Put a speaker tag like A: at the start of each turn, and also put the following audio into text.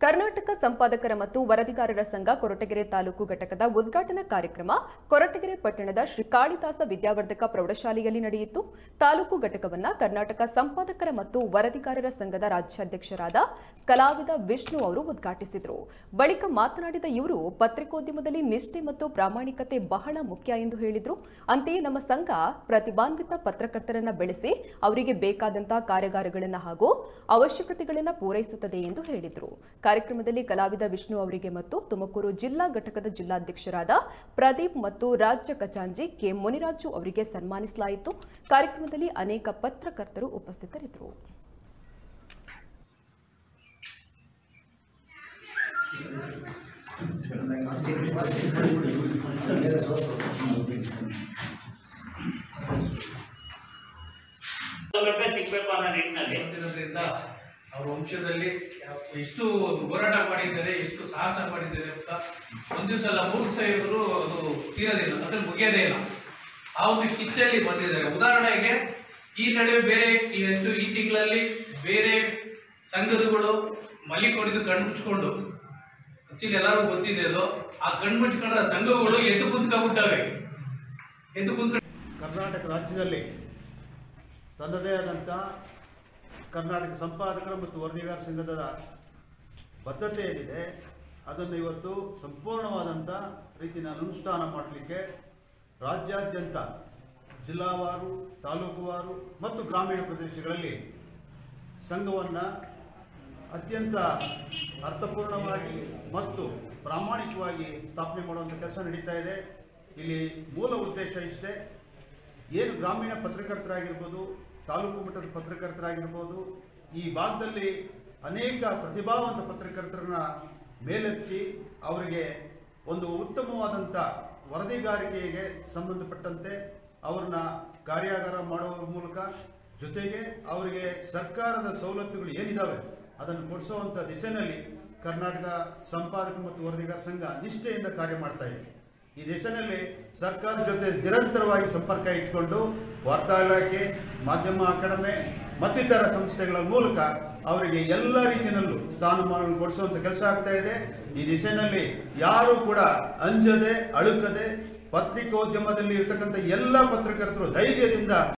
A: ಕರ್ನಾಟಕ ಸಂಪಾದಕರ ಮತ್ತು ವರದಿಗಾರರ ಸಂಘ ಕೊರಟಗೆರೆ ತಾಲೂಕು ಘಟಕದ ಉದ್ಘಾಟನಾ ಕಾರ್ಯಕ್ರಮ ಕೊರಟಗೆರೆ ಪಟ್ಟಣದ ಶ್ರೀ ಕಾಳಿದಾಸ ವಿದ್ಯಾವರ್ಧಕ ಪ್ರೌಢಶಾಲೆಯಲ್ಲಿ ನಡೆಯಿತು ತಾಲೂಕು ಘಟಕವನ್ನ ಕರ್ನಾಟಕ ಸಂಪಾದಕರ ಮತ್ತು ವರದಿಗಾರರ ಸಂಘದ ರಾಜ್ಯಾಧ್ಯಕ್ಷರಾದ ಕಲಾವಿದ ವಿಷ್ಣು ಅವರು ಉದ್ಘಾಟಿಸಿದರು ಬಳಿಕ ಮಾತನಾಡಿದ ಇವರು ಪತ್ರಿಕೋದ್ಯಮದಲ್ಲಿ ನಿಷ್ಠೆ ಮತ್ತು ಪ್ರಾಮಾಣಿಕತೆ ಬಹಳ ಮುಖ್ಯ ಎಂದು ಹೇಳಿದರು ಅಂತೆಯೇ ನಮ್ಮ ಸಂಘ ಪ್ರತಿಭಾನ್ವಿತ ಪತ್ರಕರ್ತರನ್ನ ಬೆಳೆಸಿ ಅವರಿಗೆ ಬೇಕಾದಂತಹ ಕಾರ್ಯಾಗಾರಗಳನ್ನು ಹಾಗೂ ಅವಶ್ಯಕತೆಗಳನ್ನು ಪೂರೈಸುತ್ತದೆ ಎಂದು ಹೇಳಿದರು ಕಾರ್ಯಕ್ರಮದಲ್ಲಿ ಕಲಾವಿದ ವಿಷ್ಣು ಅವರಿಗೆ ಮತ್ತು ತುಮಕೂರು ಜಿಲ್ಲಾ ಘಟಕದ ಜಿಲ್ಲಾಧ್ಯಕ್ಷರಾದ ಪ್ರದೀಪ್ ಮತ್ತು ರಾಜ್ಯ ಖಜಾಂಜಿ ಕೆ ಮುನಿರಾಜು ಅವರಿಗೆ ಸನ್ಮಾನಿಸಲಾಯಿತು ಕಾರ್ಯಕ್ರಮದಲ್ಲಿ ಅನೇಕ ಪತ್ರಕರ್ತರು ಉಪಸ್ಥಿತರಿದ್ದರು
B: ಸೌಲಭ್ಯ ಸಿಗ್ಬೇಕು ಅನ್ನೋ ನಿಟ್ಟಿನಲ್ಲಿ
C: ಬಂದಿರೋದ್ರಿಂದ ಅವ್ರ ವಂಶದಲ್ಲಿ ಎಷ್ಟು ಹೋರಾಟ ಮಾಡಿದ್ದಾರೆ ಎಷ್ಟು ಸಾಹಸ ಮಾಡಿದ್ದಾರೆ ಅಂತ ಒಂದ್ ದಿವಸ ಎಲ್ಲ ಮೂರು ಸಾಹೇಬರು ಅದು ತೀರೋದಿಲ್ಲ ಅದ್ರ ಮುಗಿಯೋದೇ ಇಲ್ಲ ಆ ಒಂದು ಕಿಚ್ಚಲ್ಲಿ ಬಂದಿದ್ದಾರೆ ಉದಾಹರಣೆಗೆ ಈ ನಡುವೆ ಬೇರೆ ಈ ಎಷ್ಟು ಈ ತಿಂಗಳಲ್ಲಿ ಬೇರೆ ಸಂಘದಗಳು ಮಲ್ಲಿಗೆ ಹೊಡೆದು ಕಣ್ಣು ಮುಚ್ಕೊಂಡು ಆಕ್ಚುಲಿ ಎಲ್ಲರಿಗೂ ಗೊತ್ತಿದೆ ಅದು ಆ ಕಣ್ಣು ಮುಚ್ಕೊಂಡ್ರ ಸಂಘಗಳು ಎದ್ದು ಕುಂತ್ಕೊಂಡ್ಬಿಟ್ಟವೆ ಎದ್ದು ಕುಂತ್ಕೊಂಡು
D: ಕರ್ನಾಟಕ ರಾಜ್ಯದಲ್ಲಿ ತನ್ನದೇ ಆದಂಥ ಕರ್ನಾಟಕ ಸಂಪಾದಕರ ಮತ್ತು ವರದಿಗಾರ ಸಂಘದ ಬದ್ಧತೆ ಏನಿದೆ ಅದನ್ನು ಇವತ್ತು ಸಂಪೂರ್ಣವಾದಂಥ ರೀತಿಯ ಅನುಷ್ಠಾನ ಮಾಡಲಿಕ್ಕೆ ರಾಜ್ಯಾದ್ಯಂತ ಜಿಲ್ಲಾವಾರು ತಾಲೂಕುವಾರು ಮತ್ತು ಗ್ರಾಮೀಣ ಪ್ರದೇಶಗಳಲ್ಲಿ ಸಂಘವನ್ನು ಅತ್ಯಂತ ಅರ್ಥಪೂರ್ಣವಾಗಿ ಮತ್ತು ಪ್ರಾಮಾಣಿಕವಾಗಿ ಸ್ಥಾಪನೆ ಮಾಡುವಂಥ ಕೆಲಸ ನಡೀತಾ ಇದೆ ಇಲ್ಲಿ ಮೂಲ ಉದ್ದೇಶ ಇಷ್ಟೇ ಏನು ಗ್ರಾಮೀಣ ಪತ್ರಕರ್ತರಾಗಿರ್ಬೋದು ತಾಲೂಕು ಮಟ್ಟದ ಪತ್ರಕರ್ತರಾಗಿರ್ಬೋದು ಈ ಭಾಗದಲ್ಲಿ ಅನೇಕ ಪ್ರತಿಭಾವಂತ ಪತ್ರಕರ್ತರನ್ನ ಮೇಲೆತ್ತಿ ಅವರಿಗೆ ಒಂದು ಉತ್ತಮವಾದಂಥ ವರದಿಗಾರಿಕೆಗೆ ಸಂಬಂಧಪಟ್ಟಂತೆ ಅವ್ರನ್ನ ಕಾರ್ಯಾಗಾರ ಮಾಡುವ ಮೂಲಕ ಜೊತೆಗೆ ಅವರಿಗೆ ಸರ್ಕಾರದ ಸವಲತ್ತುಗಳು ಏನಿದಾವೆ ಅದನ್ನು ಕೊಡಿಸುವಂಥ ದಿಸೆಯಲ್ಲಿ ಕರ್ನಾಟಕ ಸಂಪಾದಕ ಮತ್ತು ವರದಿಗಾರ ಸಂಘ ನಿಷ್ಠೆಯಿಂದ ಕಾರ್ಯ ಮಾಡ್ತಾ ಇದೆ ಈ ದಿಸೆಯಲ್ಲಿ ಸರ್ಕಾರದ ಜೊತೆ ನಿರಂತರವಾಗಿ ಸಂಪರ್ಕ ಇಟ್ಕೊಂಡು ವಾರ್ತಾ ಇಲಾಖೆ ಮಾಧ್ಯಮ ಅಕಾಡೆಮಿ ಮತ್ತಿತರ ಸಂಸ್ಥೆಗಳ ಮೂಲಕ ಅವರಿಗೆ ಎಲ್ಲ ರೀತಿಯಲ್ಲೂ ಸ್ಥಾನಮಾನಗಳನ್ನು ಕೊಡಿಸುವಂತ ಕೆಲಸ ಆಗ್ತಾ ಇದೆ ಈ ದಿಸೆಯಲ್ಲಿ ಯಾರು ಕೂಡ ಅಂಜದೆ ಅಳುಕದೆ ಪತ್ರಿಕೋದ್ಯಮದಲ್ಲಿ ಇರತಕ್ಕಂಥ ಎಲ್ಲ ಪತ್ರಕರ್ತರು ಧೈರ್ಯದಿಂದ